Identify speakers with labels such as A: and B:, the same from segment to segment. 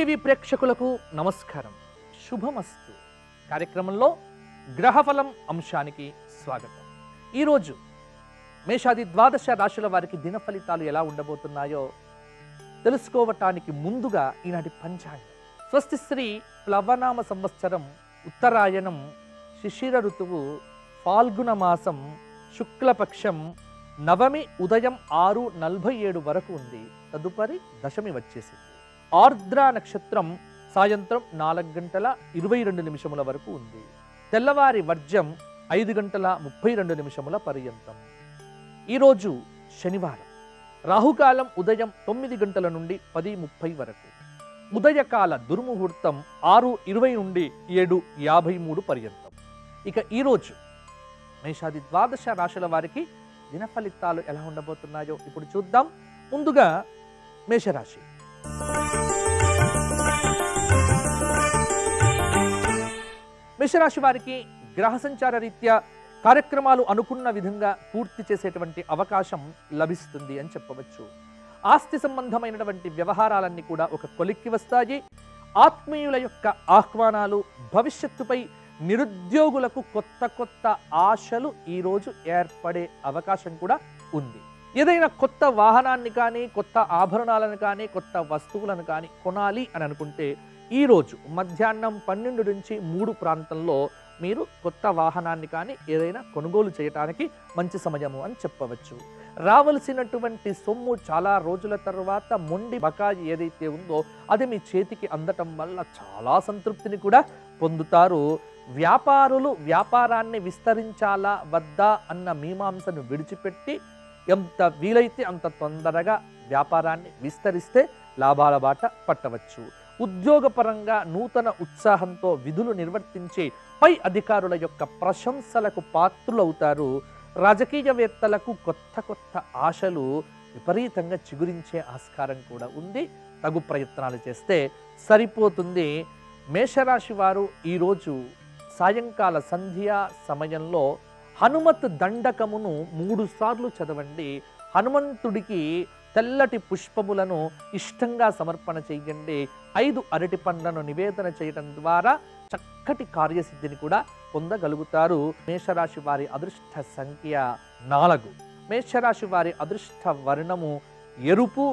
A: TV ప్రేక్షకులకు నమస్కారం శుభమస్తు కార్యక్రమంలో గ్రహఫలం అంశానికి స్వాగతం ఈరోజు మేషాది ద్వాదశ రాశుల వారికి దిన ఫలితాలు ఎలా ఉండబోతున్నాయో తెలుసుకోవటానికి ముందుగా ఈనాటి పంచాంగం స్వస్తి శ్రీ ప్లవనామ సంవత్సరం ఉత్తరాయణం శిశిర ఋతువు ఫాల్గుణ మాసం శుక్లపక్షం నవమి ఉదయం ఆరు నలభై ఏడు వరకు ఉంది తదుపరి దశమి వచ్చేసింది ఆర్ద్ర నక్షత్రం సాయంత్రం నాలుగు గంటల ఇరవై రెండు నిమిషముల వరకు ఉంది తెల్లవారి వర్జం ఐదు గంటల ముప్పై రెండు నిమిషముల పర్యంతం ఈరోజు శనివారం రాహుకాలం ఉదయం తొమ్మిది గంటల నుండి పది ముప్పై వరకు ఉదయకాల దుర్ముహూర్తం ఆరు ఇరవై నుండి ఏడు యాభై మూడు పర్యంతం ఇక ఈరోజు మేషాది ద్వాదశ రాశుల వారికి దిన ఫలితాలు ఎలా ఉండబోతున్నాయో ఇప్పుడు చూద్దాం ముందుగా మేషరాశి మేషరాశి వారికి గ్రహ సంచార రీత్యా కార్యక్రమాలు అనుకున్న విధంగా పూర్తి చేసేటువంటి అవకాశం లభిస్తుంది అని చెప్పవచ్చు ఆస్తి సంబంధమైనటువంటి వ్యవహారాలన్నీ కూడా ఒక కొలిక్కి వస్తాయి ఆత్మీయుల యొక్క ఆహ్వానాలు భవిష్యత్తుపై నిరుద్యోగులకు కొత్త కొత్త ఆశలు ఈరోజు ఏర్పడే అవకాశం కూడా ఉంది ఏదైనా కొత్త వాహనాన్ని కానీ కొత్త ఆభరణాలను కానీ కొత్త వస్తువులను కానీ కొనాలి అని అనుకుంటే ఈరోజు మధ్యాహ్నం పన్నెండు నుంచి మూడు ప్రాంతంలో మీరు కొత్త వాహనాన్ని కానీ ఏదైనా కొనుగోలు చేయడానికి మంచి సమయము అని చెప్పవచ్చు రావలసినటువంటి సొమ్ము చాలా రోజుల తర్వాత మొండి బకాయి ఏదైతే ఉందో అది మీ చేతికి అందటం వల్ల చాలా సంతృప్తిని కూడా పొందుతారు వ్యాపారులు వ్యాపారాన్ని విస్తరించాలా వద్దా అన్న మీమాంసను విడిచిపెట్టి ఎంత వీలైతే అంత తొందరగా వ్యాపారాన్ని విస్తరిస్తే లాభాల బాట పట్టవచ్చు ఉద్యోగపరంగా నూతన ఉత్సాహంతో విధులు నిర్వర్తించే పై అధికారుల యొక్క ప్రశంసలకు పాత్రులవుతారు రాజకీయవేత్తలకు కొత్త కొత్త ఆశలు విపరీతంగా చిగురించే ఆస్కారం కూడా ఉంది తగు ప్రయత్నాలు చేస్తే సరిపోతుంది మేషరాశి వారు ఈరోజు సాయంకాల సంధ్యా సమయంలో హనుమత్ దండకమును మూడు సార్లు చదవండి హనుమంతుడికి తెల్లటి పుష్పములను ఇష్టంగా సమర్పణ చేయండి ఐదు అరటి పండ్లను నివేదన చేయడం ద్వారా చక్కటి కార్యసిద్ధిని కూడా పొందగలుగుతారు మేషరాశి వారి అదృష్ట సంఖ్య నాలుగు మేషరాశి వారి అదృష్ట వర్ణము ఎరుపు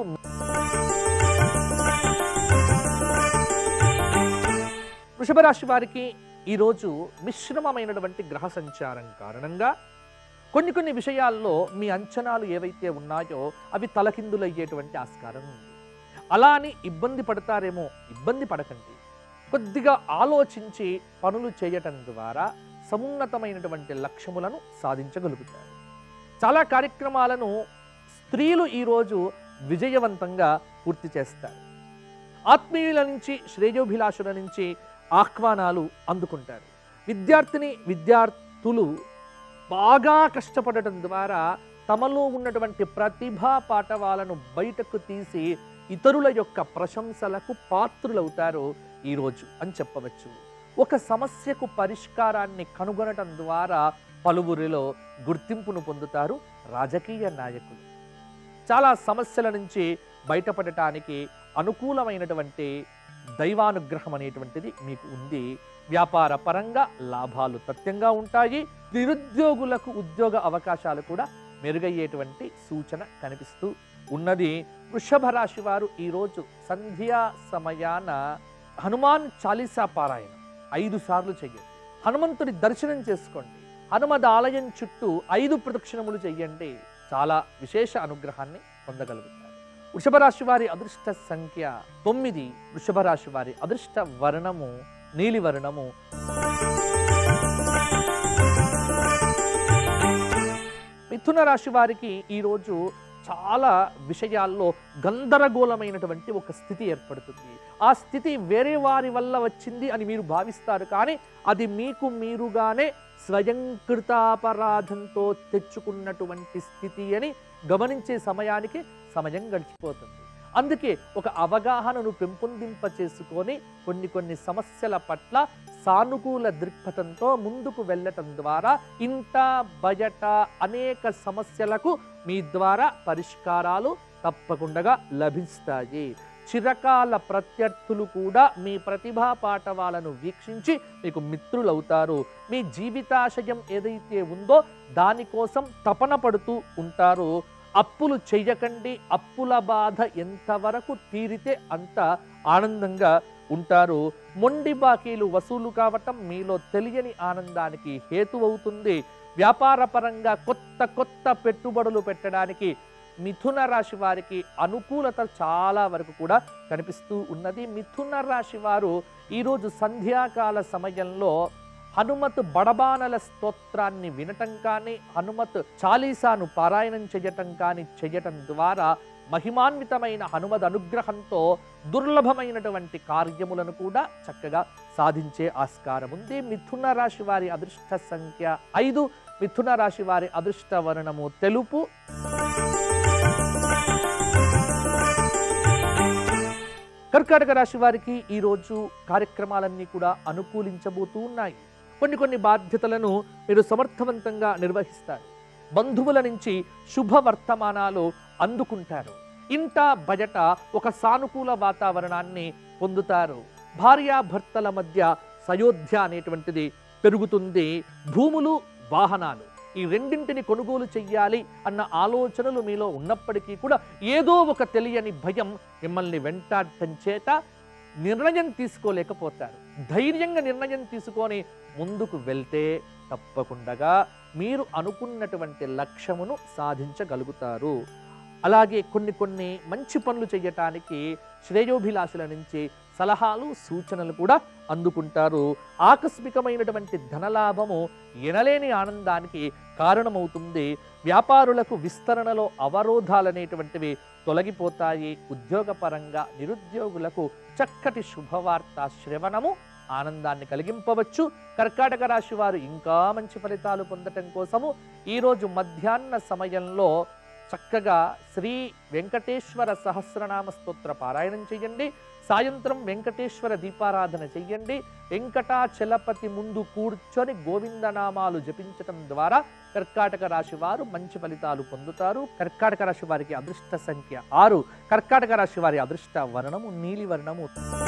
A: వృషభ రాశి వారికి ఈరోజు మిశ్రమమైనటువంటి గ్రహ సంచారం కారణంగా కొన్ని కొన్ని విషయాల్లో మీ అంచనాలు ఏవైతే ఉన్నాయో అవి తలకిందులయ్యేటువంటి ఆస్కారం ఉంది అలా అని ఇబ్బంది పడతారేమో ఇబ్బంది పడకండి కొద్దిగా ఆలోచించి పనులు చేయటం ద్వారా సమున్నతమైనటువంటి లక్ష్యములను సాధించగలుగుతారు చాలా కార్యక్రమాలను స్త్రీలు ఈరోజు విజయవంతంగా పూర్తి చేస్తారు ఆత్మీయుల నుంచి శ్రేయోభిలాషుల నుంచి ఆహ్వానాలు అందుకుంటారు విద్యార్థిని విద్యార్థులు బాగా కష్టపడటం ద్వారా తమలో ఉన్నటువంటి ప్రతిభా పాఠవాలను బయటకు తీసి ఇతరుల యొక్క ప్రశంసలకు పాత్రులవుతారు ఈరోజు అని చెప్పవచ్చు ఒక సమస్యకు పరిష్కారాన్ని కనుగొనటం ద్వారా పలువురిలో గుర్తింపును పొందుతారు రాజకీయ నాయకులు చాలా సమస్యల నుంచి బయటపడటానికి అనుకూలమైనటువంటి దైవానుగ్రహం అనేటువంటిది మీకు ఉంది వ్యాపార పరంగా లాభాలు తథ్యంగా ఉంటాయి నిరుద్యోగులకు ఉద్యోగ అవకాశాలు కూడా మెరుగయ్యేటువంటి సూచన కనిపిస్తూ ఉన్నది వృషభ రాశి వారు ఈరోజు సంధ్యా సమయాన హనుమాన్ చాలీసా పారాయణం ఐదు సార్లు చెయ్యండి హనుమంతుడి దర్శనం చేసుకోండి హనుమద్ ఆలయం చుట్టూ ఐదు ప్రదక్షిణములు చెయ్యండి చాలా విశేష అనుగ్రహాన్ని పొందగలుగుతారు వృషభ రాశి వారి అదృష్ట సంఖ్య తొమ్మిది వృషభ రాశి వారి అదృష్ట వర్ణము నీలివర్ణము మిథున రాశి వారికి ఈరోజు చాలా విషయాల్లో గందరగోళమైనటువంటి ఒక స్థితి ఏర్పడుతుంది ఆ స్థితి వేరే వారి వల్ల వచ్చింది అని మీరు భావిస్తారు కానీ అది మీకు మీరుగానే స్వయంకృతాపరాధంతో తెచ్చుకున్నటువంటి స్థితి అని గమనించే సమయానికి సమయం గడిచిపోతుంది అందుకే ఒక అవగాహనను పెంపొందింప చేసుకొని కొన్ని కొన్ని సమస్యల పట్ల సానుకూల దృక్పథంతో ముందుకు వెళ్ళటం ద్వారా ఇంట బయట అనేక సమస్యలకు మీ ద్వారా పరిష్కారాలు తప్పకుండా లభిస్తాయి చిరకాల ప్రత్యర్థులు కూడా మీ ప్రతిభా పాఠవాలను వీక్షించి మీకు మిత్రులవుతారు మీ జీవితాశయం ఏదైతే ఉందో దానికోసం తపన పడుతూ ఉంటారు అప్పులు చెయ్యకండి అప్పుల బాధ ఎంతవరకు తీరితే అంత ఆనందంగా ఉంటారు మొండి బాకీలు వసూలు కావటం మీలో తెలియని ఆనందానికి హేతువవుతుంది వ్యాపారపరంగా కొత్త కొత్త పెట్టుబడులు పెట్టడానికి మిథున రాశి వారికి అనుకూలత చాలా వరకు కూడా కనిపిస్తూ ఉన్నది మిథున రాశి వారు ఈరోజు సంధ్యాకాల సమయంలో హనుమత్ బడబానల స్తోత్రాన్ని వినటం కానీ హనుమత్ చాలీసాను పారాయణం చేయటం కానీ చేయటం ద్వారా మహిమాన్వితమైన హనుమద్ అనుగ్రహంతో దుర్లభమైనటువంటి కార్యములను కూడా చక్కగా సాధించే ఆస్కారం ఉంది మిథున రాశి వారి అదృష్ట సంఖ్య ఐదు మిథున రాశి వారి అదృష్ట వర్ణము తెలుపు కర్కాటక రాశి వారికి ఈరోజు కార్యక్రమాలన్నీ కూడా అనుకూలించబోతూ ఉన్నాయి కొన్ని కొన్ని బాధ్యతలను మీరు సమర్థవంతంగా నిర్వహిస్తారు బంధువుల నుంచి శుభ వర్తమానాలు అందుకుంటారు ఇంట బయట ఒక సానుకూల వాతావరణాన్ని పొందుతారు భార్యాభర్తల మధ్య సయోధ్య అనేటువంటిది పెరుగుతుంది భూములు వాహనాలు ఈ రెండింటిని కొనుగోలు చెయ్యాలి అన్న ఆలోచనలు మీలో ఉన్నప్పటికీ కూడా ఏదో ఒక తెలియని భయం మిమ్మల్ని వెంటాడటం చేత నిర్ణయం తీసుకోలేకపోతారు ధైర్యంగా నిర్ణయం తీసుకొని ముందుకు వెళ్తే తప్పకుండా మీరు అనుకున్నటువంటి లక్ష్యమును సాధించగలుగుతారు అలాగే కొన్ని కొన్ని మంచి పనులు చేయటానికి శ్రేయోభిలాషుల నుంచి సలహాలు సూచనలు కూడా అందుకుంటారు ఆకస్మికమైనటువంటి ధనలాభము ఎనలేని ఆనందానికి కారణమవుతుంది వ్యాపారులకు విస్తరణలో అవరోధాలనేటువంటివి తొలగిపోతాయి ఉద్యోగపరంగా నిరుద్యోగులకు చక్కటి శుభవార్త శ్రవణము ఆనందాన్ని కలిగింపవచ్చు కర్కాటక రాశి వారు ఇంకా మంచి ఫలితాలు పొందటం కోసము ఈరోజు మధ్యాహ్న సమయంలో చక్కగా శ్రీ వెంకటేశ్వర సహస్రనామ స్తోత్ర పారాయణం చేయండి సాయంత్రం వెంకటేశ్వర దీపారాధన చెయ్యండి వెంకటాచలపతి ముందు కూర్చొని గోవిందనామాలు జపించటం ద్వారా కర్కాటక రాశి వారు మంచి ఫలితాలు పొందుతారు కర్కాటక రాశి వారికి అదృష్ట సంఖ్య ఆరు కర్కాటక రాశి వారి అదృష్ట వర్ణము నీలి వర్ణము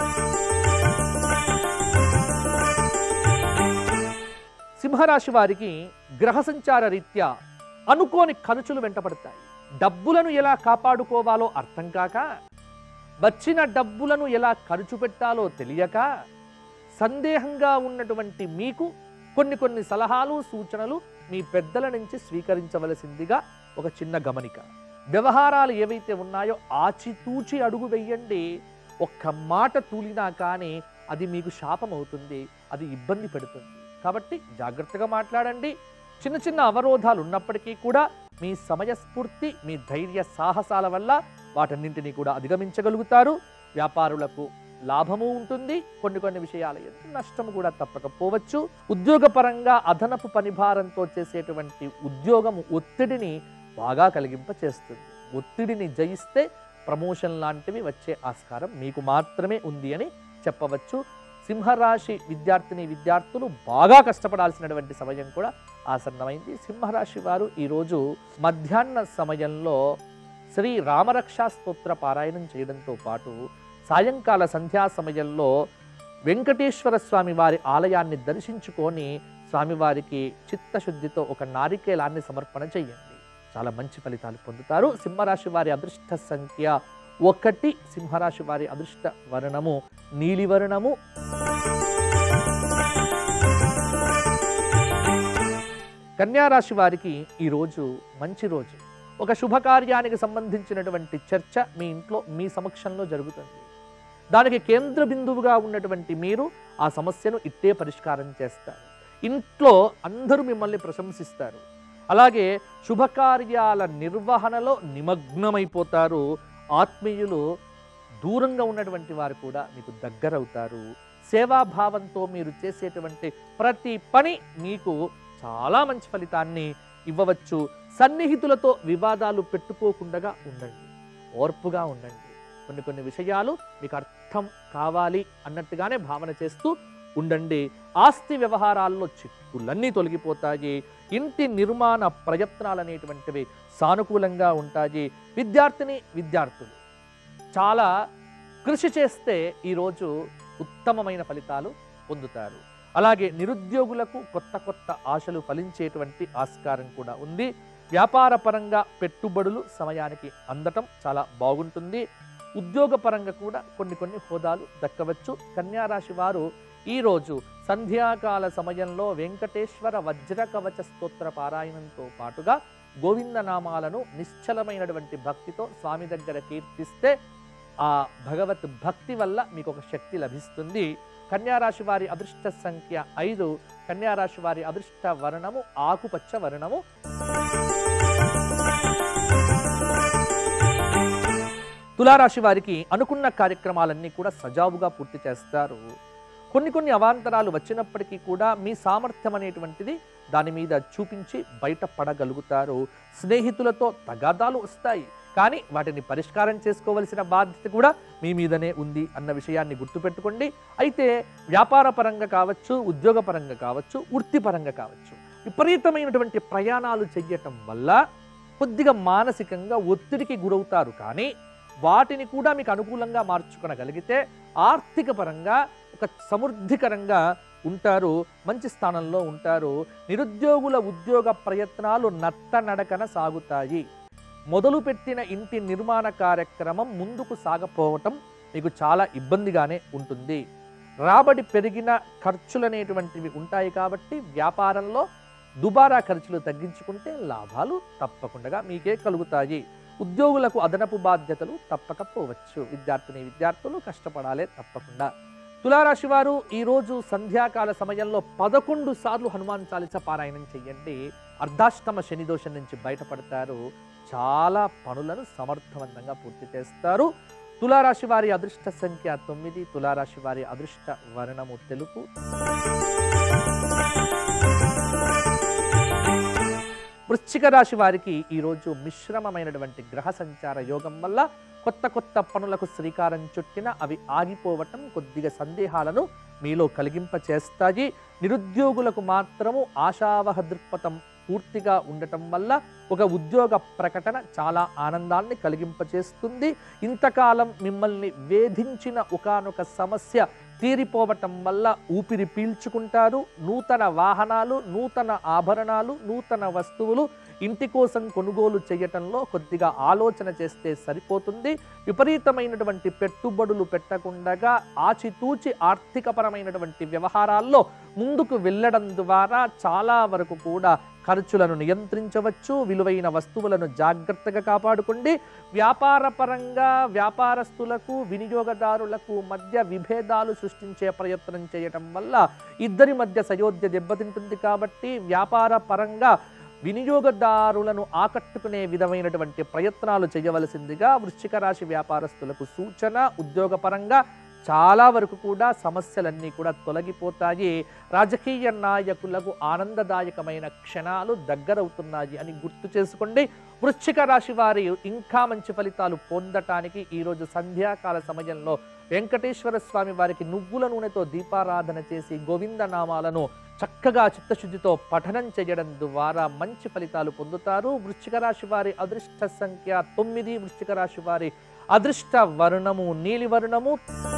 A: సింహరాశి వారికి గ్రహ సంచార రీత్యా అనుకోని ఖర్చులు వెంటపడతాయి డబ్బులను ఎలా కాపాడుకోవాలో అర్థం కాక వచ్చిన డబ్బులను ఎలా ఖర్చు పెట్టాలో తెలియక సందేహంగా ఉన్నటువంటి మీకు కొన్ని కొన్ని సలహాలు సూచనలు మీ పెద్దల నుంచి స్వీకరించవలసిందిగా ఒక చిన్న గమనిక వ్యవహారాలు ఏవైతే ఉన్నాయో ఆచితూచి అడుగు వెయ్యండి ఒక్క మాట తూలినా కానీ అది మీకు శాపం అవుతుంది అది ఇబ్బంది పెడుతుంది కాబట్టి జాగ్రత్తగా మాట్లాడండి చిన్న చిన్న అవరోధాలు ఉన్నప్పటికీ కూడా మీ సమయస్ఫూర్తి మీ ధైర్య సాహసాల వల్ల వాటన్నింటినీ కూడా అధిగమించగలుగుతారు వ్యాపారులకు లాభము ఉంటుంది కొన్ని కొన్ని విషయాల ఎందు నష్టము కూడా తప్పకపోవచ్చు ఉద్యోగపరంగా అదనపు పనిభారంతో చేసేటువంటి ఉద్యోగము ఒత్తిడిని బాగా కలిగింప చేస్తుంది ఒత్తిడిని జయిస్తే ప్రమోషన్ లాంటివి వచ్చే ఆస్కారం మీకు మాత్రమే ఉంది అని చెప్పవచ్చు సింహరాశి విద్యార్థిని విద్యార్థులు బాగా కష్టపడాల్సినటువంటి సమయం కూడా ఆసన్నమైంది సింహరాశి వారు ఈరోజు మధ్యాహ్న సమయంలో శ్రీ రామరక్షా స్తోత్ర పారాయణం చేయడంతో పాటు సాయంకాల సంధ్యా సమయంలో వెంకటేశ్వర స్వామి వారి ఆలయాన్ని దర్శించుకొని స్వామివారికి చిత్తశుద్ధితో ఒక నారికేలాన్ని సమర్పణ చేయండి చాలా మంచి ఫలితాలు పొందుతారు సింహరాశి వారి అదృష్ట సంఖ్య ఒకటి సింహరాశి వారి అదృష్ట వర్ణము నీలివర్ణము కన్యారాశి వారికి ఈరోజు మంచి రోజు ఒక శుభకార్యానికి సంబంధించినటువంటి చర్చ మీ ఇంట్లో మీ సమక్షంలో జరుగుతుంది దానికి కేంద్ర బిందువుగా ఉన్నటువంటి మీరు ఆ సమస్యను ఇట్టే పరిష్కారం చేస్తారు ఇంట్లో అందరూ మిమ్మల్ని ప్రశంసిస్తారు అలాగే శుభకార్యాల నిర్వహణలో నిమగ్నమైపోతారు ఆత్మీయులు దూరంగా ఉన్నటువంటి వారు కూడా మీకు దగ్గరవుతారు సేవాభావంతో మీరు చేసేటువంటి ప్రతి పని మీకు చాలా మంచి ఫలితాన్ని ఇవ్వవచ్చు సన్నిహితులతో వివాదాలు పెట్టుకోకుండా ఉండండి ఓర్పుగా ఉండండి కొన్ని కొన్ని విషయాలు మీకు అర్థం కావాలి అన్నట్టుగానే భావన చేస్తూ ఉండండి ఆస్తి వ్యవహారాల్లో చిక్కులన్నీ తొలగిపోతాయి ఇంటి నిర్మాణ ప్రయత్నాలు అనేటువంటివి సానుకూలంగా ఉంటాయి విద్యార్థిని విద్యార్థులు చాలా కృషి చేస్తే ఈరోజు ఉత్తమమైన ఫలితాలు పొందుతారు అలాగే నిరుద్యోగులకు కొత్త కొత్త ఆశలు ఫలించేటువంటి ఆస్కారం కూడా ఉంది వ్యాపార పరంగా పెట్టుబడులు సమయానికి అందటం చాలా బాగుంటుంది ఉద్యోగపరంగా కూడా కొన్ని కొన్ని హోదాలు దక్కవచ్చు కన్యా రాశి వారు ఈరోజు సంధ్యాకాల సమయంలో వెంకటేశ్వర వజ్ర కవచ స్తోత్ర పారాయణంతో పాటుగా గోవింద నామాలను నిశ్చలమైనటువంటి భక్తితో స్వామి దగ్గర కీర్తిస్తే ఆ భగవత్ భక్తి వల్ల మీకు ఒక శక్తి లభిస్తుంది కన్యారాశి వారి అదృష్ట సంఖ్య ఐదు కన్యారాశి వారి అదృష్ట వర్ణము ఆకుపచ్చ వర్ణము తులారాశి వారికి అనుకున్న కార్యక్రమాలన్నీ కూడా సజావుగా పూర్తి చేస్తారు కొన్ని కొన్ని అవాంతరాలు వచ్చినప్పటికీ కూడా మీ సామర్థ్యం అనేటువంటిది దాని మీద చూపించి బయటపడగలుగుతారు స్నేహితులతో తగాదాలు వస్తాయి కానీ వాటిని పరిష్కారం చేసుకోవలసిన బాధ్యత కూడా మీ మీదనే ఉంది అన్న విషయాన్ని గుర్తుపెట్టుకోండి అయితే వ్యాపార పరంగా కావచ్చు ఉద్యోగపరంగా కావచ్చు వృత్తిపరంగా కావచ్చు విపరీతమైనటువంటి ప్రయాణాలు చెయ్యటం వల్ల కొద్దిగా మానసికంగా ఒత్తిడికి గురవుతారు కానీ వాటిని కూడా మీకు అనుకూలంగా మార్చుకొనగలిగితే ఆర్థిక పరంగా ఒక సమృద్ధికరంగా ఉంటారు మంచి స్థానంలో ఉంటారు నిరుద్యోగుల ఉద్యోగ ప్రయత్నాలు నత్తనడకన సాగుతాయి మొదలుపెట్టిన ఇంటి నిర్మాణ కార్యక్రమం ముందుకు సాగపోవటం మీకు చాలా ఇబ్బందిగానే ఉంటుంది రాబడి పెరిగిన ఖర్చులు అనేటువంటివి ఉంటాయి కాబట్టి వ్యాపారంలో దుబారా ఖర్చులు తగ్గించుకుంటే లాభాలు తప్పకుండా మీకే కలుగుతాయి ఉద్యోగులకు అదనపు బాధ్యతలు తప్పకపోవచ్చు విద్యార్థిని విద్యార్థులు కష్టపడాలే తప్పకుండా తులారాశి వారు ఈరోజు సంధ్యాకాల సమయంలో పదకొండు సార్లు హనుమాన్ చాలీస పారాయణం చెయ్యండి అర్ధాష్టమ శని దోషం నుంచి బయటపడతారు చాలా పనులను సమర్థవంతంగా పూర్తి చేస్తారు తులారాశి వారి అదృష్ట సంఖ్య తొమ్మిది తులారాశి వారి అదృష్ట వర్ణము తెలుపు వృశ్చిక రాశి వారికి ఈరోజు మిశ్రమమైనటువంటి గ్రహ సంచార యోగం వల్ల కొత్త కొత్త పనులకు శ్రీకారం చుట్టిన అవి ఆగిపోవటం కొద్దిగా సందేహాలను మీలో కలిగింప చేస్తాయి నిరుద్యోగులకు మాత్రము ఆశావహ దృక్పథం పూర్తిగా ఉండటం వల్ల ఒక ఉద్యోగ ప్రకటన చాలా ఆనందాన్ని కలిగింపచేస్తుంది ఇంతకాలం మిమ్మల్ని వేధించిన ఒకానొక సమస్య తీరిపోవటం వల్ల ఊపిరి పీల్చుకుంటారు నూతన వాహనాలు నూతన ఆభరణాలు నూతన వస్తువులు ఇంటి కోసం కొనుగోలు చేయటంలో కొద్దిగా ఆలోచన చేస్తే సరిపోతుంది విపరీతమైనటువంటి పెట్టుబడులు పెట్టకుండా ఆచితూచి ఆర్థికపరమైనటువంటి వ్యవహారాల్లో ముందుకు వెళ్ళడం ద్వారా చాలా వరకు కూడా ఖర్చులను నియంత్రించవచ్చు విలువైన వస్తువులను జాగ్రత్తగా కాపాడుకోండి వ్యాపార పరంగా వ్యాపారస్తులకు వినియోగదారులకు మధ్య విభేదాలు సృష్టించే ప్రయత్నం చేయటం వల్ల ఇద్దరి మధ్య సయోధ్య దెబ్బతింటుంది కాబట్టి వ్యాపార పరంగా వినియోగదారులను ఆకట్టుకునే విధమైనటువంటి ప్రయత్నాలు చేయవలసిందిగా వృశ్చిక రాశి వ్యాపారస్తులకు సూచన ఉద్యోగపరంగా చాలా వరకు కూడా సమస్యలన్నీ కూడా తొలగిపోతాయి రాజకీయ నాయకులకు ఆనందదాయకమైన క్షణాలు దగ్గరవుతున్నాయి అని గుర్తు చేసుకోండి వృశ్చిక రాశి వారి ఇంకా మంచి ఫలితాలు పొందటానికి ఈరోజు సంధ్యాకాల సమయంలో వెంకటేశ్వర స్వామి వారికి నువ్వుల నూనెతో దీపారాధన చేసి గోవింద నామాలను చక్కగా చిత్తశుద్ధితో పఠనం చేయడం ద్వారా మంచి ఫలితాలు పొందుతారు వృశ్చిక రాశి వారి అదృష్ట సంఖ్య తొమ్మిది వృశ్చిక రాశి వారి అదృష్ట వర్ణము నీలి వర్ణము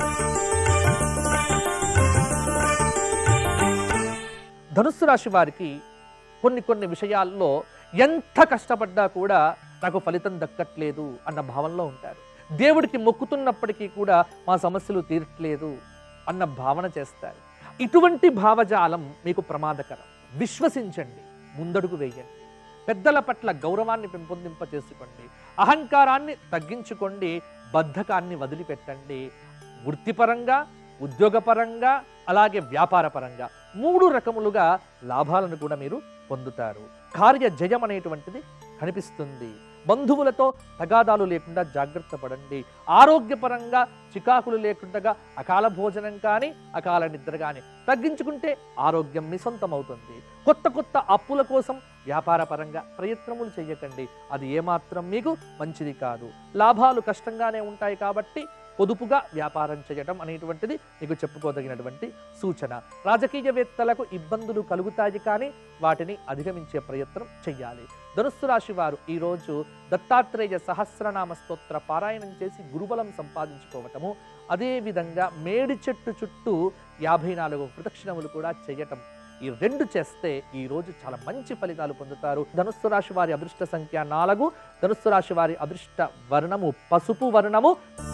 A: ధనుస్సు రాశి వారికి కొన్ని కొన్ని విషయాల్లో ఎంత కష్టపడ్డా కూడా నాకు ఫలితం దక్కట్లేదు అన్న భావనలో ఉంటారు దేవుడికి మొక్కుతున్నప్పటికీ కూడా మా సమస్యలు తీరట్లేదు అన్న భావన చేస్తారు ఇటువంటి భావజాలం మీకు ప్రమాదకరం విశ్వసించండి ముందడుగు వేయండి పెద్దల పట్ల గౌరవాన్ని పెంపొందింప చేసుకోండి అహంకారాన్ని తగ్గించుకోండి బద్ధకాన్ని వదిలిపెట్టండి వృత్తిపరంగా ఉద్యోగపరంగా అలాగే వ్యాపార పరంగా మూడు రకములుగా లాభాలను కూడా మీరు పొందుతారు కార్య జయం అనేటువంటిది కనిపిస్తుంది బంధువులతో తగాదాలు లేకుండా జాగ్రత్త పడండి ఆరోగ్యపరంగా చికాకులు లేకుండా అకాల భోజనం కానీ అకాల నిద్ర కానీ తగ్గించుకుంటే ఆరోగ్యం మీ సొంతమవుతుంది కొత్త కొత్త అప్పుల కోసం వ్యాపార పరంగా ప్రయత్నములు చేయకండి అది ఏమాత్రం మీకు మంచిది కాదు లాభాలు కష్టంగానే ఉంటాయి కాబట్టి పొదుపుగా వ్యాపారం చేయటం అనేటువంటిది మీకు చెప్పుకోదగినటువంటి సూచన రాజకీయవేత్తలకు ఇబ్బందులు కలుగుతాయి కానీ వాటిని అధిగమించే ప్రయత్నం చెయ్యాలి ధనుస్సు రాశి వారు ఈరోజు దత్తాత్రేయ సహస్రనామ స్తోత్ర పారాయణం చేసి గురుబలం సంపాదించుకోవటము అదేవిధంగా మేడి చెట్టు చుట్టూ యాభై నాలుగు ప్రదక్షిణములు కూడా చేయటం ఈ రెండు చేస్తే ఈ రోజు చాలా మంచి ఫలితాలు పొందుతారు ధనుస్సు రాశి వారి అదృష్ట సంఖ్య నాలుగు ధనుస్సు రాశి వారి అదృష్ట వర్ణము పసుపు వర్ణము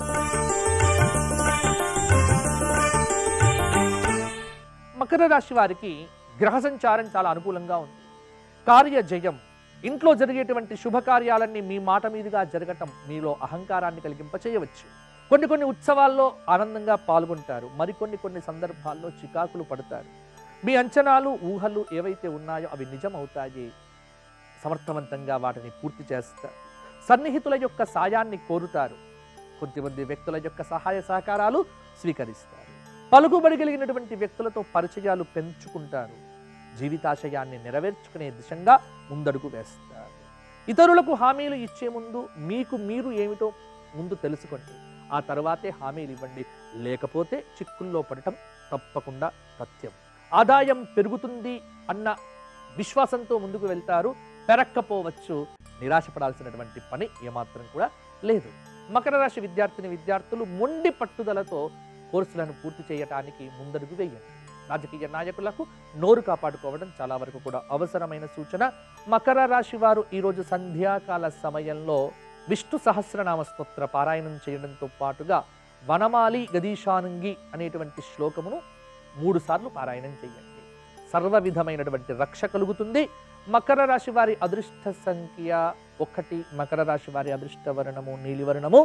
A: మకర రాశి వారికి గ్రహ సంచారం చాలా అనుకూలంగా ఉంది కార్య జయం ఇంట్లో జరిగేటువంటి శుభకార్యాలన్నీ మీ మాట మీదుగా జరగటం మీలో అహంకారాన్ని కలిగింపచేయవచ్చు కొన్ని కొన్ని ఉత్సవాల్లో ఆనందంగా పాల్గొంటారు మరికొన్ని కొన్ని సందర్భాల్లో చికాకులు పడతారు మీ అంచనాలు ఊహలు ఏవైతే ఉన్నాయో అవి నిజం అవుతాయి సమర్థవంతంగా వాటిని పూర్తి చేస్తారు సన్నిహితుల యొక్క సాయాన్ని కోరుతారు కొద్దిమంది వ్యక్తుల యొక్క సహాయ సహకారాలు స్వీకరిస్తారు పలుకుబడి కలిగినటువంటి వ్యక్తులతో పరిచయాలు పెంచుకుంటారు జీవితాశయాన్ని నెరవేర్చుకునే దిశగా ముందడుగు వేస్తారు ఇతరులకు హామీలు ఇచ్చే ముందు మీకు మీరు ఏమిటో ముందు తెలుసుకోండి ఆ తర్వాతే హామీలు ఇవ్వండి లేకపోతే చిక్కుల్లో పడటం తప్పకుండా సత్యం ఆదాయం పెరుగుతుంది అన్న విశ్వాసంతో ముందుకు వెళ్తారు పెరక్కపోవచ్చు నిరాశపడాల్సినటువంటి పని ఏమాత్రం కూడా లేదు మకర రాశి విద్యార్థిని విద్యార్థులు మొండి పట్టుదలతో కోర్సులను పూర్తి చేయటానికి ముందడుగు వేయండి రాజకీయ నాయకులకు నోరు కాపాడుకోవడం చాలా వరకు కూడా అవసరమైన సూచన మకర రాశి వారు ఈరోజు సంధ్యాకాల సమయంలో విష్ణు సహస్రనామ స్తోత్ర పారాయణం చేయడంతో పాటుగా వనమాలి గదీశానంగి అనేటువంటి శ్లోకమును మూడు సార్లు పారాయణం చేయండి సర్వ విధమైనటువంటి రక్ష కలుగుతుంది మకర రాశి వారి అదృష్ట సంఖ్య ఒకటి మకర రాశి వారి అదృష్ట వర్ణము నీలివర్ణము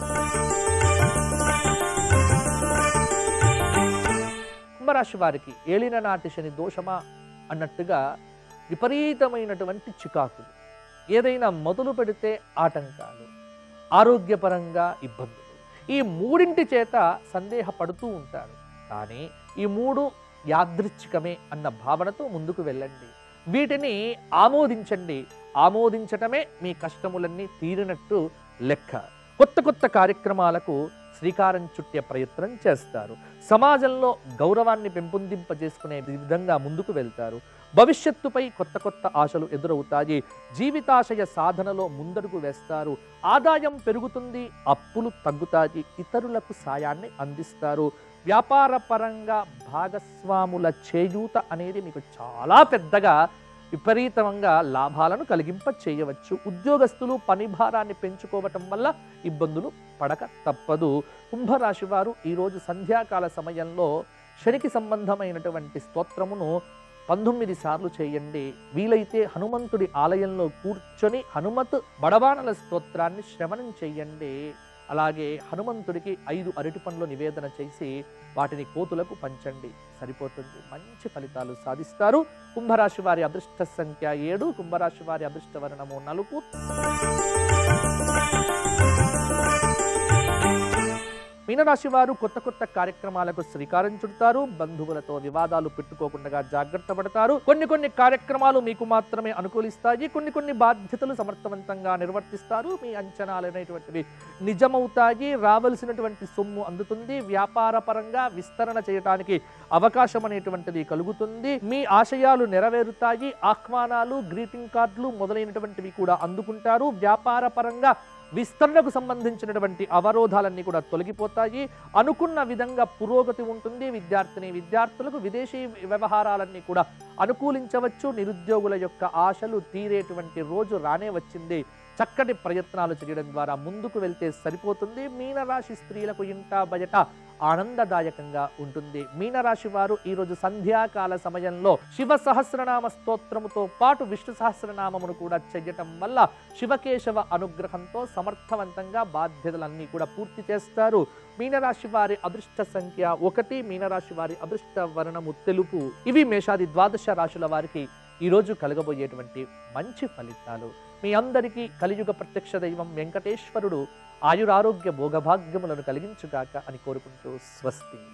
A: కుంభరాశి వారికి ఏలిన నాటి శని దోషమా అన్నట్టుగా విపరీతమైనటువంటి చికాకులు ఏదైనా మొదలు పెడితే ఆటంకాలు ఆరోగ్యపరంగా ఇబ్బందులు ఈ మూడింటి చేత సందేహపడుతూ ఉంటారు కానీ ఈ మూడు యాదృచ్ఛికమే అన్న భావనతో ముందుకు వెళ్ళండి వీటిని ఆమోదించండి ఆమోదించటమే మీ కష్టములన్నీ తీరినట్టు లెక్క కొత్త కొత్త కార్యక్రమాలకు శ్రీకారం చుట్టే ప్రయత్నం చేస్తారు సమాజంలో గౌరవాన్ని పెంపొందింపజేసుకునే విధంగా ముందుకు వెళ్తారు భవిష్యత్తుపై కొత్త కొత్త ఆశలు ఎదురవుతాయి జీవితాశయ సాధనలో ముందడుగు వేస్తారు ఆదాయం పెరుగుతుంది అప్పులు తగ్గుతాయి ఇతరులకు సాయాన్ని అందిస్తారు వ్యాపార పరంగా భాగస్వాముల చేయూత అనేది మీకు చాలా పెద్దగా విపరీతంగా లాభాలను కలిగింప చేయవచ్చు ఉద్యోగస్తులు పని భారాన్ని పెంచుకోవటం వల్ల ఇబ్బందులు పడక తప్పదు కుంభరాశి వారు ఈరోజు సంధ్యాకాల సమయంలో శనికి సంబంధమైనటువంటి స్తోత్రమును పంతొమ్మిది సార్లు చేయండి వీలైతే హనుమంతుడి ఆలయంలో కూర్చొని హనుమత్ బడబాణల స్తోత్రాన్ని శ్రవణం చేయండి అలాగే హనుమంతుడికి ఐదు అరటి పండ్లు నివేదన చేసి వాటిని కోతులకు పంచండి సరిపోతుంది మంచి ఫలితాలు సాధిస్తారు కుంభరాశి వారి అదృష్ట సంఖ్య ఏడు కుంభరాశి వారి అదృష్ట వర్ణము నలుపు మీనరాశి వారు కొత్త కొత్త కార్యక్రమాలకు శ్రీకారం చుడతారు బంధువులతో వివాదాలు పెట్టుకోకుండా జాగ్రత్త పడతారు కొన్ని కొన్ని కార్యక్రమాలు మీకు మాత్రమే అనుకూలిస్తాయి కొన్ని కొన్ని బాధ్యతలు సమర్థవంతంగా నిర్వర్తిస్తారు మీ అంచనాలు అనేటువంటివి నిజమవుతాయి రావలసినటువంటి సొమ్ము అందుతుంది వ్యాపార పరంగా విస్తరణ చేయడానికి అవకాశం అనేటువంటిది కలుగుతుంది మీ ఆశయాలు నెరవేరుతాయి ఆహ్వానాలు గ్రీటింగ్ కార్డులు మొదలైనటువంటివి కూడా అందుకుంటారు వ్యాపార పరంగా విస్తరణకు సంబంధించినటువంటి అవరోధాలన్నీ కూడా తొలగిపోతాయి అనుకున్న విధంగా పురోగతి ఉంటుంది విద్యార్థిని విద్యార్థులకు విదేశీ వ్యవహారాలన్నీ కూడా అనుకూలించవచ్చు నిరుద్యోగుల యొక్క ఆశలు తీరేటువంటి రోజు రానే వచ్చింది చక్కటి ప్రయత్నాలు చేయడం ద్వారా ముందుకు వెళ్తే సరిపోతుంది మీనరాశి స్త్రీలకు ఇంట బయట ఆనందదాయకంగా ఉంటుంది మీనరాశి వారు ఈరోజు సంధ్యాకాల సమయంలో శివ సహస్రనామ స్తోత్రముతో పాటు విష్ణు సహస్రనామమును కూడా చెయ్యటం వల్ల శివకేశవ అనుగ్రహంతో సమర్థవంతంగా బాధ్యతలన్నీ కూడా పూర్తి చేస్తారు మీనరాశి వారి అదృష్ట సంఖ్య ఒకటి మీనరాశి వారి అదృష్ట వర్ణము తెలుపు ఇవి మేషాది ద్వాదశ రాశుల వారికి ఈరోజు కలగబోయేటువంటి మంచి ఫలితాలు మీ అందరికీ కలియుగ ప్రత్యక్ష దైవం వెంకటేశ్వరుడు ఆయురారోగ్య భోగభాగ్యములను కలిగించుగాక అని కోరుకుంటూ స్వస్తి